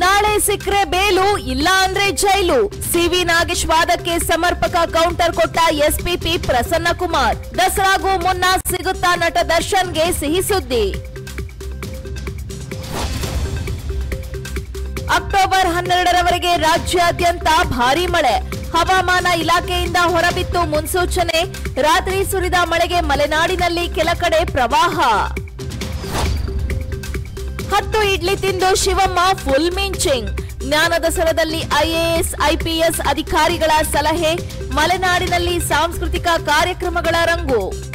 ನಾಳೆ ಸಿಕ್ರೆ ಬೇಲು ಇಲ್ಲ ಅಂದ್ರೆ ಜೈಲು ಸಿವಿ ನಾಗೇಶ್ ವಾದಕ್ಕೆ ಸಮರ್ಪಕ ಕೌಂಟರ್ ಕೊಟ್ಟ ಎಸ್ಪಿಪಿ ಪ್ರಸನ್ನ ಕುಮಾರ್ ದಸರಾಗೂ ಮುನ್ನ ಸಿಗುತ್ತಾ ನಟ ದರ್ಶನ್ಗೆ ಸಿಹಿ ಸುದ್ದಿ ಅಕ್ಟೋಬರ್ ಹನ್ನೆರಡರವರೆಗೆ ರಾಜ್ಯಾದ್ಯಂತ ಭಾರೀ ಮಳೆ ಹವಾಮಾನ ಇಲಾಖೆಯಿಂದ ಹೊರಬಿತ್ತು ಮುನ್ಸೂಚನೆ ರಾತ್ರಿ ಸುರಿದ ಮಳೆಗೆ ಮಲೆನಾಡಿನಲ್ಲಿ ಕೆಲ ಕಡೆ ಪ್ರವಾಹ ಹತ್ತು ಇಡ್ಲಿ ತಿಂದು ಶಿವಮ್ಮ ಫುಲ್ ಮಿಂಚಿಂಗ್ ಜ್ಞಾನದ ಸರದಲ್ಲಿ ಐಎಎಸ್ ಐಪಿಎಸ್ ಅಧಿಕಾರಿಗಳ ಸಲಹೆ ಮಲೆನಾಡಿನಲ್ಲಿ ಸಾಂಸ್ಕೃತಿಕ ಕಾರ್ಯಕ್ರಮಗಳ ರಂಗು